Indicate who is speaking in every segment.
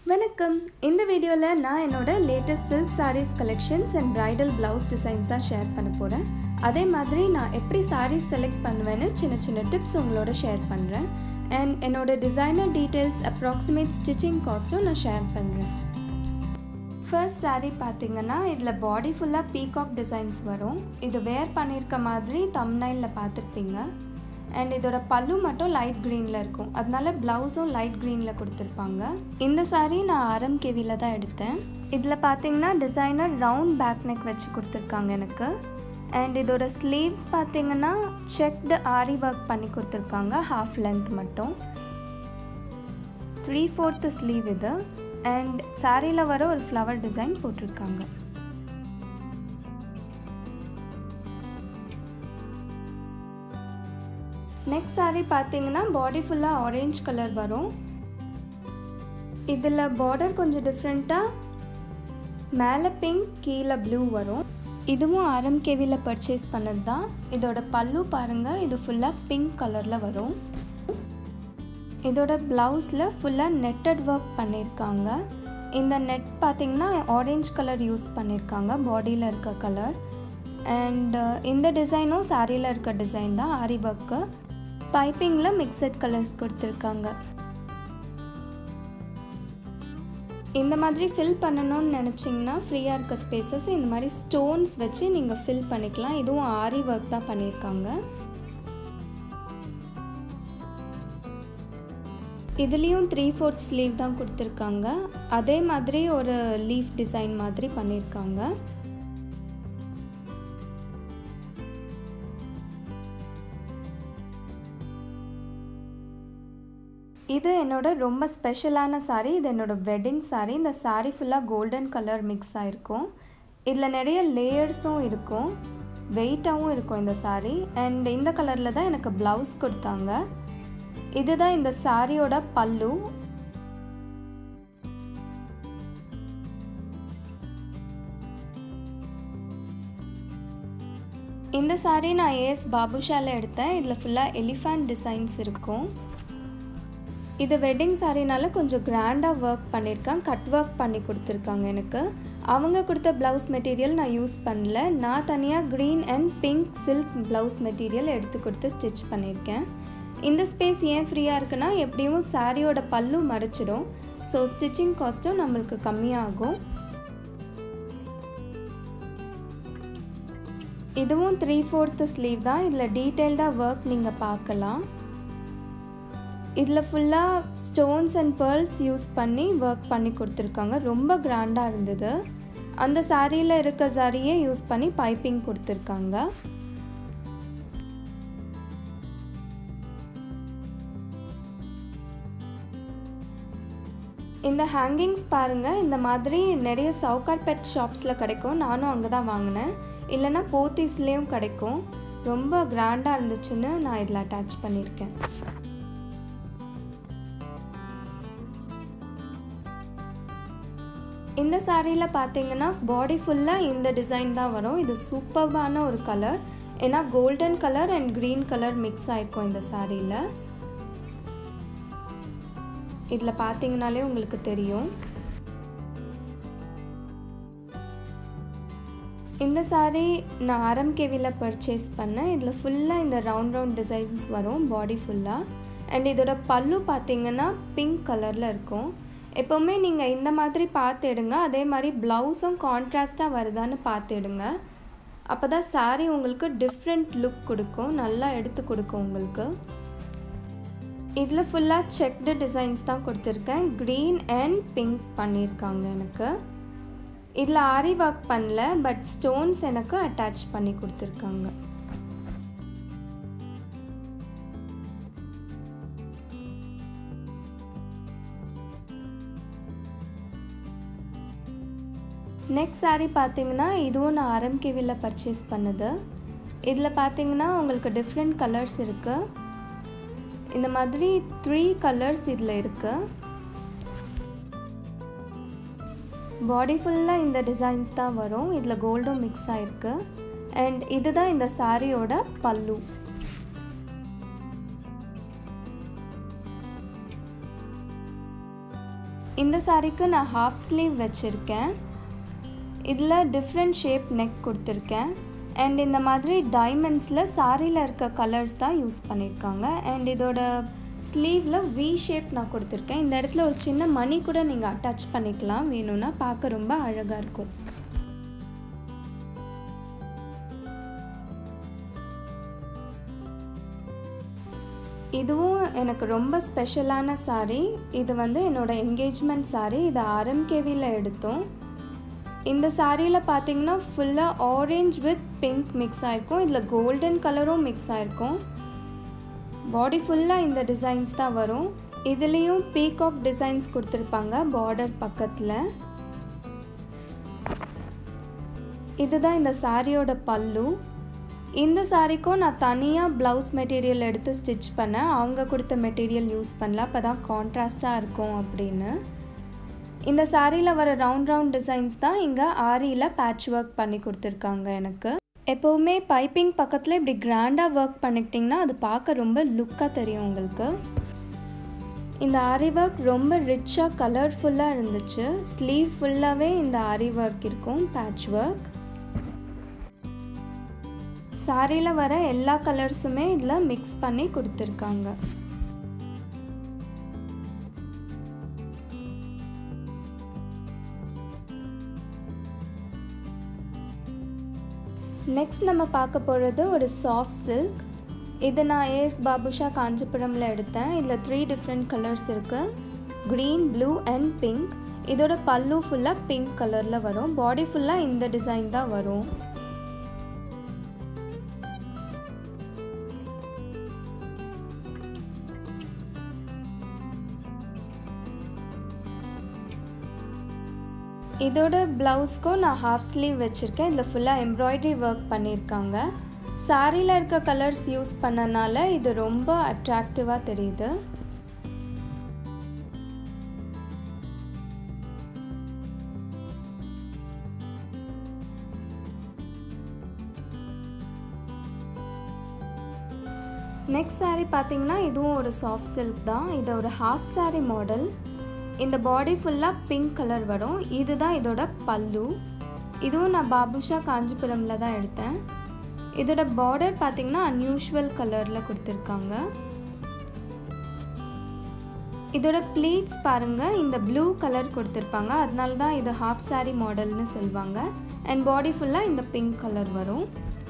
Speaker 1: வணக்கம் இந்த வீடியோவில் நான் என்னோட latest silk sarees collections and bridal blouse designs தான் ஷேர் பண்ண போகிறேன் அதே மாதிரி நான் எப்படி sarees செலக்ட் பண்ணுவேன்னு சின்ன சின்ன டிப்ஸ் உங்களோட ஷேர் பண்ணுறேன் அண்ட் என்னோட டிசைனர் டீட்டெயில்ஸ் அப்ராக்சிமேட் ஸ்டிச்சிங் காஸ்ட்டும் நான் ஷேர் பண்ணுறேன் ஃபர்ஸ்ட் saree பார்த்தீங்கன்னா இதில் பாடி ஃபுல்லாக பீகாக் டிசைன்ஸ் வரும் இது வேர் பண்ணியிருக்க மாதிரி தம்னைலில் பார்த்துருப்பீங்க அண்ட் இதோட பல்லு மட்டும் லைட் க்ரீனில் இருக்கும் அதனால ப்ளவுஸும் லைட் க்ரீனில் கொடுத்துருப்பாங்க இந்த saree நான் ஆரம் கேவியில் தான் எடுத்தேன் இதில் பார்த்தீங்கன்னா டிசைனர் ரவுண்ட் பேக் நெக் வச்சு கொடுத்துருக்காங்க எனக்கு அண்ட் இதோட ஸ்லீவ்ஸ் பார்த்தீங்கன்னா செக்டு ஆரி ஒர்க் பண்ணி கொடுத்துருக்காங்க ஹாஃப் லென்த் மட்டும் த்ரீ ஃபோர்த்து ஸ்லீவ் இது அண்ட் சாரியில் வர ஒரு ஃப்ளவர் டிசைன் போட்டிருக்காங்க நெக்ஸ்ட் saree பார்த்தீங்கன்னா பாடி ஃபுல்லாக ஆரேஞ்ச் கலர் வரும் இதில் பார்டர் கொஞ்சம் டிஃப்ரெண்ட்டாக மேலே பிங்க் கீழே ப்ளூ வரும் இதுவும் ஆரம் கேவியில் பர்ச்சேஸ் பண்ணது தான் இதோட பல்லு பாருங்கள் இது ஃபுல்லாக பிங்க் கலரில் வரும் இதோட ப்ளவுஸில் ஃபுல்லாக நெட்டட் ஒர்க் பண்ணியிருக்காங்க இந்த நெட் பார்த்திங்கன்னா ஆரேஞ்ச் கலர் யூஸ் பண்ணியிருக்காங்க பாடியில் இருக்க கலர் அண்ட் இந்த டிசைனும் சாரியில் இருக்க டிசைன் தான் ஆரி ஒர்க்கு பைப்பிங்கில் மிக்சட் கலர்ஸ் கொடுத்துருக்காங்க இந்த மாதிரி ஃபில் பண்ணணும்னு நினச்சிங்கன்னா ஃப்ரீயாக இருக்க ஸ்பேசஸ் இந்த மாதிரி ஸ்டோன்ஸ் வச்சு நீங்கள் ஃபில் பண்ணிக்கலாம் இதுவும் ஆரி ஒர்க் தான் பண்ணியிருக்காங்க இதுலேயும் த்ரீ ஃபோர்த் ஸ்லீவ் தான் கொடுத்துருக்காங்க அதே மாதிரி ஒரு லீஃப் டிசைன் மாதிரி பண்ணியிருக்காங்க இது என்னோட ரொம்ப ஸ்பெஷலான சாரீ இது என்னோட வெட்டிங் சாரீ இந்த சாரீ ஃபுல்லாக கோல்டன் கலர் மிக்ஸ் ஆகிருக்கும் இதில் நிறைய லேயர்ஸும் இருக்கும் வெயிட்டாகவும் இருக்கும் இந்த சாரீ அண்ட் இந்த கலரில் தான் எனக்கு ப்ளவுஸ் கொடுத்தாங்க இதுதான் இந்த சாரியோட பல்லு இந்த சாரீ நான் ஏஎஸ் பாபுஷால எடுத்தேன் இதில் ஃபுல்லாக எலிஃபண்ட் டிசைன்ஸ் இருக்கும் இது வெட்டிங் சாரினால கொஞ்சம் கிராண்டாக ஒர்க் பண்ணியிருக்கேன் கட் ஒர்க் பண்ணி கொடுத்துருக்காங்க எனக்கு அவங்க கொடுத்த ப்ளவுஸ் மெட்டீரியல் நான் யூஸ் பண்ணல நான் தனியாக green and pink silk blouse material எடுத்து கொடுத்து ஸ்டிச் பண்ணியிருக்கேன் இந்த ஸ்பேஸ் ஏன் ஃப்ரீயாக இருக்குன்னா எப்படியும் சாரியோட பல்லு மறைச்சிடும் ஸோ ஸ்டிச்சிங் காஸ்ட்டும் நம்மளுக்கு கம்மியாகும் இதுவும் த்ரீ ஃபோர்த்து ஸ்லீவ் தான் இதில் டீட்டெயில்டாக ஒர்க் நீங்கள் பார்க்கலாம் இதில் ஃபுல்லாக ஸ்டோன்ஸ் அண்ட் பேர்ல்ஸ் யூஸ் பண்ணி ஒர்க் பண்ணி கொடுத்துருக்காங்க ரொம்ப கிராண்டாக இருந்தது அந்த சாரியில் இருக்க சாரியே யூஸ் பண்ணி பைப்பிங் கொடுத்துருக்காங்க இந்த ஹேங்கிங்ஸ் பாருங்கள் இந்த மாதிரி நிறைய சவுகார் பெட் ஷாப்ஸில் கிடைக்கும் நானும் அங்கே தான் வாங்கினேன் இல்லைன்னா போத்தீஸ்லேயும் கிடைக்கும் ரொம்ப கிராண்டாக இருந்துச்சுன்னு நான் இதில் அட்டாச் பண்ணியிருக்கேன் இந்த சாரியில் பார்த்தீங்கன்னா பாடி ஃபுல்லாக இந்த டிசைன் தான் வரும் இது சூப்பர்வான ஒரு கலர் ஏன்னா golden colour and green colour mix ஆயிருக்கும் இந்த சாரியில் இதில் பார்த்தீங்கனாலே உங்களுக்கு தெரியும் இந்த சாரீ நான் ஆரம் கேவியில் பர்ச்சேஸ் பண்ணேன் இதில் ஃபுல்லாக இந்த ரவுண்ட் ரவுண்ட் டிசைன்ஸ் வரும் பாடி ஃபுல்லாக அண்ட் இதோட பல்லு பார்த்தீங்கன்னா பிங்க் கலரில் இருக்கும் எப்போவுமே நீங்கள் இந்த மாதிரி பார்த்து எடுங்க அதே மாதிரி ப்ளவுஸும் கான்ட்ராஸ்ட்டாக வருதான்னு பார்த்து எடுங்க அப்போ தான் சாரீ உங்களுக்கு டிஃப்ரெண்ட் லுக் கொடுக்கும் நல்லா எடுத்து கொடுக்கும் உங்களுக்கு இதில் ஃபுல்லாக செக்டு டிசைன்ஸ் தான் கொடுத்துருக்கேன் க்ரீன் அண்ட் பிங்க் பண்ணியிருக்காங்க எனக்கு இதில் ஆரி ஒர்க் பண்ணல பட் ஸ்டோன்ஸ் எனக்கு அட்டாச் பண்ணி கொடுத்துருக்காங்க நெக்ஸ்ட் சாரீ பார்த்தீங்கன்னா இதுவும் நான் ஆரம் கேவியில் பர்ச்சேஸ் பண்ணது இதில் பார்த்தீங்கன்னா உங்களுக்கு டிஃப்ரெண்ட் கலர்ஸ் இருக்குது இந்த மாதிரி த்ரீ கலர்ஸ் இதில் இருக்குது பாடி ஃபுல்லாக இந்த டிசைன்ஸ் தான் வரும் இதில் கோல்டும் மிக்ஸ் ஆகிருக்கு அண்ட் இதுதான் இந்த சாரியோட பல்லு இந்த சாரீக்கு நான் ஹாஃப் ஸ்லீவ் வச்சுருக்கேன் இதில் டிஃப்ரெண்ட் ஷேப் நெக் கொடுத்துருக்கேன் அண்ட் இந்த மாதிரி டைமண்ட்ஸில் சாரியில் இருக்க கலர்ஸ் தான் யூஸ் பண்ணியிருக்காங்க அண்ட் இதோட ஸ்லீவில் வி ஷேப் நான் கொடுத்துருக்கேன் இந்த இடத்துல ஒரு சின்ன மணி கூட நீங்கள் அட்டாச் பண்ணிக்கலாம் வேணும்னா பார்க்க ரொம்ப அழகாக இருக்கும் இதுவும் எனக்கு ரொம்ப ஸ்பெஷலான சாரீ இது வந்து என்னோடய என்கேஜ்மெண்ட் சாரீ இதை ஆர்எம்கேவியில் எடுத்தோம் இந்த சாரியில் பார்த்தீங்கன்னா ஃபுல்லாக ஆரேஞ்ச் வித் பிங்க் மிக்ஸ் ஆகிருக்கும் இதில் கோல்டன் கலரும் மிக்ஸ் ஆகிருக்கும் பாடி ஃபுல்லாக இந்த டிசைன்ஸ் தான் வரும் இதுலேயும் பீகாக் டிசைன்ஸ் கொடுத்துருப்பாங்க பார்டர் பக்கத்தில் இதுதான் இந்த சாரியோட பல்லு இந்த சாரிக்கும் நான் தனியாக ப்ளவுஸ் மெட்டீரியல் எடுத்து ஸ்டிச் பண்ணேன் அவங்க கொடுத்த மெட்டீரியல் யூஸ் பண்ணல அப்போ தான் கான்ட்ராஸ்டாக இருக்கும் அப்படின்னு இந்த சாரியில் வர ரவுண்ட் ரவுண்ட் டிசைன்ஸ் தான் இங்கே ஆரியில் பேட்ச் ஒர்க் பண்ணி கொடுத்துருக்காங்க எனக்கு எப்போவுமே பைப்பிங் பக்கத்தில் இப்படி கிராண்டாக ஒர்க் பண்ணிக்கிட்டிங்கன்னா அது பார்க்க ரொம்ப லுக்காக தெரியும் உங்களுக்கு இந்த ஆரி ஒர்க் ரொம்ப ரிச்சாக கலர்ஃபுல்லாக இருந்துச்சு ஸ்லீவ் ஃபுல்லாகவே இந்த ஆரி ஒர்க் இருக்கும் பேட்ச் ஒர்க் சாரியில் வர எல்லா கலர்ஸுமே இதில் மிக்ஸ் பண்ணி கொடுத்துருக்காங்க நெக்ஸ்ட் நம்ம பார்க்க போகிறது ஒரு சாஃப்ட் சில்க் இது நான் ஏஎஸ் பாபுஷா காஞ்சிபுரமில் எடுத்தேன் இதில் த்ரீ டிஃப்ரெண்ட் கலர்ஸ் இருக்குது க்ரீன் ப்ளூ அண்ட் பிங்க் இதோட பல்லு ஃபுல்லாக பிங்க் கலரில் வரும் பாடி ஃபுல்லாக இந்த டிசைன் தான் வரும் இதோட ப்ளவுஸ்க்கும் நான் ஹாஃப் ஸ்லீவ் வச்சுருக்கேன் இதில் ஃபுல்லாக எம்ப்ராய்டரி ஒர்க் பண்ணியிருக்காங்க சாரியில் இருக்க கலர்ஸ் யூஸ் பண்ணனால இது ரொம்ப அட்ராக்டிவாக தெரியுது நெக்ஸ்ட் சாரீ பார்த்தீங்கன்னா இதுவும் ஒரு சாஃப்ட் சில்க் தான் இது ஒரு ஹாஃப் சாரீ மாடல் இந்த பாடி ஃபுல்லாக பிங்க் கலர் வரும் இதுதான் இதோட பல்லு இதுவும் நான் பாபுஷா காஞ்சிபுரமில் தான் எடுத்தேன் இதோட பார்டர் பார்த்திங்கன்னா அன்யூஷுவல் கலரில் கொடுத்துருக்காங்க இதோட ப்ளீட்ஸ் பாருங்கள் இந்த ப்ளூ கலர் கொடுத்துருப்பாங்க அதனால தான் இது ஹாஃப் சாரீ மாடல்னு சொல்லுவாங்க அண்ட் பாடி ஃபுல்லாக இந்த பிங்க் கலர் வரும்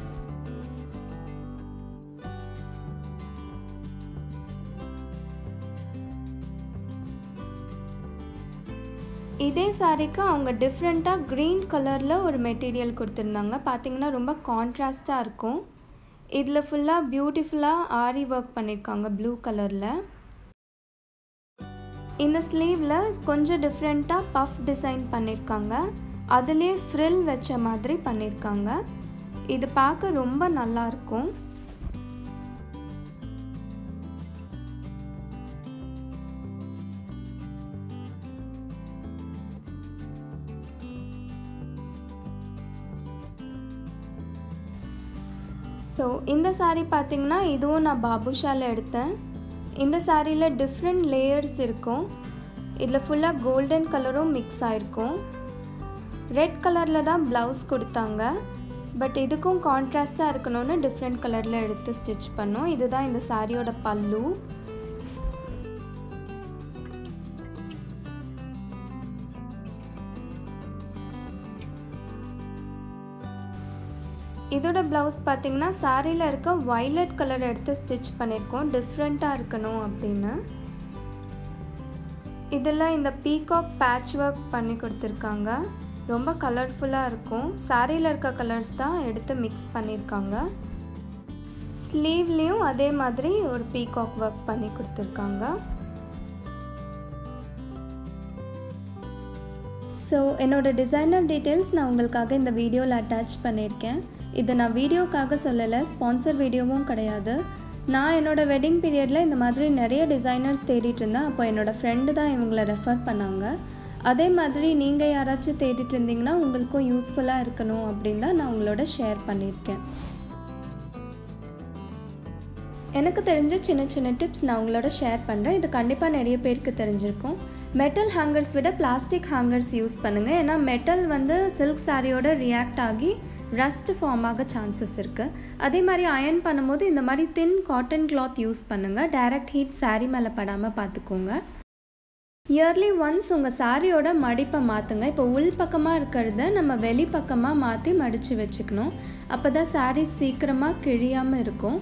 Speaker 1: இதே சாரீக்கு அவங்க டிஃப்ரெண்ட்டாக க்ரீன் கலரில் ஒரு மெட்டீரியல் கொடுத்துருந்தாங்க பார்த்தீங்கன்னா ரொம்ப கான்ட்ராஸ்டாக இருக்கும் இதில் ஃபுல்லாக பியூட்டிஃபுல்லாக ஆரி ஒர்க் பண்ணியிருக்காங்க ப்ளூ கலரில் இந்த ஸ்லீவில் கொஞ்சம் டிஃப்ரெண்ட்டாக பஃப் டிசைன் பண்ணியிருக்காங்க அதுலேயே ஃப்ரில் வச்ச மாதிரி பண்ணியிருக்காங்க இது பார்க்க ரொம்ப நல்லாயிருக்கும் ஸோ இந்த சாரீ பார்த்திங்கன்னா இதுவும் நான் பாபுஷாவில் எடுத்தேன் இந்த சாரியில் டிஃப்ரெண்ட் லேயர்ஸ் இருக்கும் இதில் ஃபுல்லாக கோல்டன் கலரும் மிக்ஸ் ஆகிருக்கும் ரெட் கலரில் தான் ப்ளவுஸ் கொடுத்தாங்க பட் இதுக்கும் கான்ட்ராஸ்டாக இருக்கணும்னு டிஃப்ரெண்ட் கலரில் எடுத்து ஸ்டிச் பண்ணோம் இதுதான் இந்த சாரியோட பல்லு இதோட ப்ளவுஸ் பார்த்திங்கன்னா சாரியில் இருக்க வைலட் கலர் எடுத்து ஸ்டிச் பண்ணியிருக்கோம் டிஃப்ரெண்ட்டாக இருக்கணும் அப்படின்னு இதில் இந்த பீகாக் பேட்ச் ஒர்க் பண்ணி கொடுத்துருக்காங்க ரொம்ப கலர்ஃபுல்லாக இருக்கும் சாரியில் இருக்க கலர்ஸ் தான் எடுத்து மிக்ஸ் பண்ணியிருக்காங்க ஸ்லீவ்லேயும் அதே மாதிரி ஒரு பீகாக் ஒர்க் பண்ணி கொடுத்துருக்காங்க ஸோ என்னோடய டிசைனர் டீட்டெயில்ஸ் நான் உங்களுக்காக இந்த வீடியோவில் அட்டாச் பண்ணியிருக்கேன் இதை நான் வீடியோக்காக சொல்லலை ஸ்பான்சர் வீடியோவும் கிடையாது நான் என்னோடய வெட்டிங் பீரியடில் இந்த மாதிரி நிறைய டிசைனர்ஸ் தேடிட்டு இருந்தேன் அப்போ என்னோடய ஃப்ரெண்டு தான் இவங்கள ரெஃபர் பண்ணாங்க அதே மாதிரி நீங்கள் யாராச்சும் தேடிட்டு இருந்தீங்கன்னா உங்களுக்கும் யூஸ்ஃபுல்லாக இருக்கணும் அப்படின்னு தான் நான் உங்களோட ஷேர் பண்ணியிருக்கேன் எனக்கு தெரிஞ்ச சின்ன சின்ன டிப்ஸ் நான் உங்களோட ஷேர் பண்ணுறேன் இது கண்டிப்பாக நிறைய பேருக்கு தெரிஞ்சிருக்கும் மெட்டல் ஹேங்கர்ஸ் விட பிளாஸ்டிக் ஹேங்கர்ஸ் யூஸ் பண்ணுங்கள் ஏன்னா மெட்டல் வந்து சில்க் சாரியோட ரியாக்ட் ஆகி ரஸ்ட் ஃபார்ம் ஆக சான்சஸ் இருக்குது அதே மாதிரி அயர்ன் பண்ணும்போது இந்த மாதிரி தின் காட்டன் கிளாத் யூஸ் பண்ணுங்கள் டைரக்ட் ஹீட் சாரீ மேலே படாமல் பார்த்துக்கோங்க இயர்லி ஒன்ஸ் உங்கள் சாரியோட மடிப்பை மாற்றுங்க இப்போ உள் பக்கமாக இருக்கிறத நம்ம வெளி பக்கமாக மாற்றி மடித்து வச்சுக்கணும் அப்போ தான் சாரீ சீக்கிரமாக கிழியாமல் இருக்கும்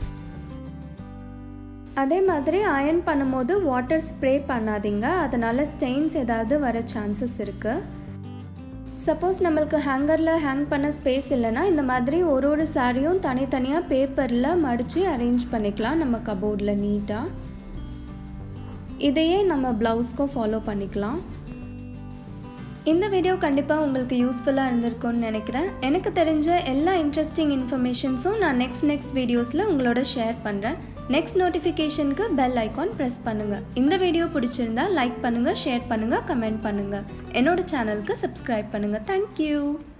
Speaker 1: அதே மாதிரி அயர்ன் பண்ணும்போது வாட்டர் ஸ்ப்ரே பண்ணாதீங்க அதனால் ஸ்டெயின்ஸ் ஏதாவது வர சான்சஸ் இருக்குது சப்போஸ் நம்மளுக்கு ஹேங்கரில் ஹேங் பண்ண ஸ்பேஸ் இல்லைன்னா இந்த மாதிரி ஒரு ஒரு சாரியும் தனித்தனியாக பேப்பரில் மடித்து அரேஞ்ச் பண்ணிக்கலாம் நம்ம கபோர்டில் நீட்டாக இதையே நம்ம ப்ளவுஸ்க்கும் ஃபாலோ பண்ணிக்கலாம் இந்த வீடியோ கண்டிப்பாக உங்களுக்கு யூஸ்ஃபுல்லாக இருந்திருக்கும்னு நினைக்கிறேன் எனக்கு தெரிஞ்ச எல்லா இன்ட்ரெஸ்டிங் இன்ஃபர்மேஷன்ஸும் நான் நெக்ஸ்ட் நெக்ஸ்ட் வீடியோஸில் உங்களோட ஷேர் பண்ணுறேன் நெக்ஸ்ட் நோட்டிஃபிகேஷனுக்கு பெல் ஐக்கான் ப்ரெஸ் பண்ணுங்கள் இந்த வீடியோ பிடிச்சிருந்தா லைக் பண்ணுங்கள் ஷேர் பண்ணுங்கள் கமெண்ட் பண்ணுங்கள் என்னோட சேனலுக்கு சப்ஸ்கிரைப் பண்ணுங்கள் தேங்க்யூ